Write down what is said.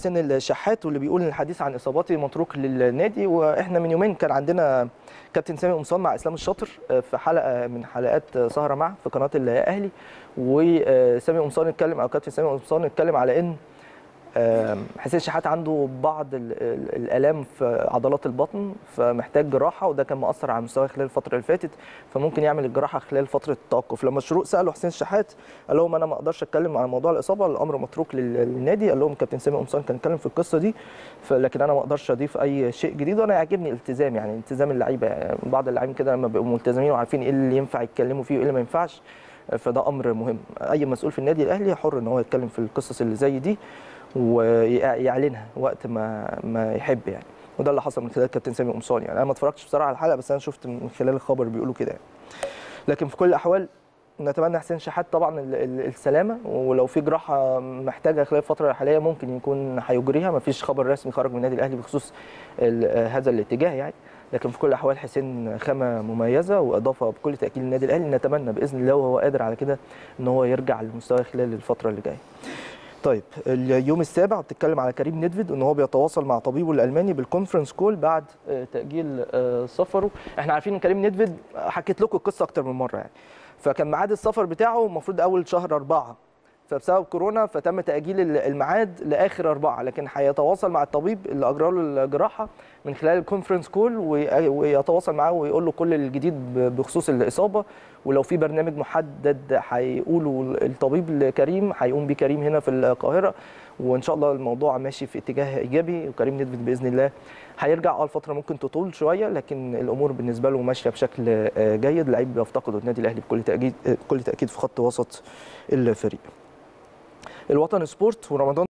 حسين الشحات واللي بيقول ان الحديث عن اصاباتي متروك للنادي واحنا من يومين كان عندنا كابتن سامي قمصان مع اسلام الشاطر في حلقه من حلقات سهره معه في قناه الاهلي وسامي قمصان اتكلم او كابتن سامي قمصان اتكلم على ان حسين الشحات عنده بعض الالام في عضلات البطن فمحتاج جراحه وده كان مؤثر على مستواه خلال الفتره اللي فاتت فممكن يعمل الجراحه خلال فتره التوقف لما الشروق سالوا حسين الشحات قال لهم انا ما اقدرش اتكلم عن موضوع الاصابه الامر متروك للنادي قال لهم كابتن سامي قمصان كان اتكلم في القصه دي لكن انا ما اقدرش اضيف اي شيء جديد وانا يعجبني الالتزام يعني التزام اللعيبه يعني بعض اللاعبين كده لما بيبقوا ملتزمين وعارفين ايه اللي ينفع يتكلموا فيه وايه اللي ما ينفعش فده امر مهم اي مسؤول في النادي الاهلي حر ان هو يتكلم في القصص اللي زي دي ويعلنها وقت ما ما يحب يعني وده اللي حصل من خلال كابتن سامي قمصان يعني انا ما اتفرجتش بصراحه على الحلقه بس انا شفت من خلال الخبر بيقولوا كده يعني. لكن في كل الاحوال نتمنى حسين شحات طبعا السلامه ولو في جراحه محتاجه خلال الفتره الحاليه ممكن يكون هيجريها ما فيش خبر رسمي خرج من النادي الاهلي بخصوص هذا الاتجاه يعني لكن في كل الاحوال حسين خامه مميزه واضافه بكل تاكيد للنادي الاهلي نتمنى باذن الله وهو قادر على كده ان هو يرجع لمستواه خلال الفتره اللي جايه طيب اليوم السابع بتتكلم على كريم نيدفيد ان هو بيتواصل مع طبيبه الالماني بالكونفرنس كول بعد تاجيل سفره احنا عارفين ان كريم نيدفيد حكيت لكم القصه اكتر من مره يعني فكان ميعاد السفر بتاعه المفروض اول شهر أربعة فبسبب كورونا فتم تاجيل الميعاد لاخر أربعة لكن هيتواصل مع الطبيب اللي اجرى له الجراحه من خلال الكونفرنس كول ويتواصل معاه ويقول له كل الجديد بخصوص الاصابه ولو في برنامج محدد هيقوله الطبيب لكريم هيقوم بيه كريم هنا في القاهره وان شاء الله الموضوع ماشي في اتجاه ايجابي وكريم ندفد باذن الله هيرجع اه الفتره ممكن تطول شويه لكن الامور بالنسبه له ماشيه بشكل جيد لعيب بيفتقده النادي الاهلي بكل تاكيد بكل تاكيد في خط وسط الفريق الوطن سبورت ورمضان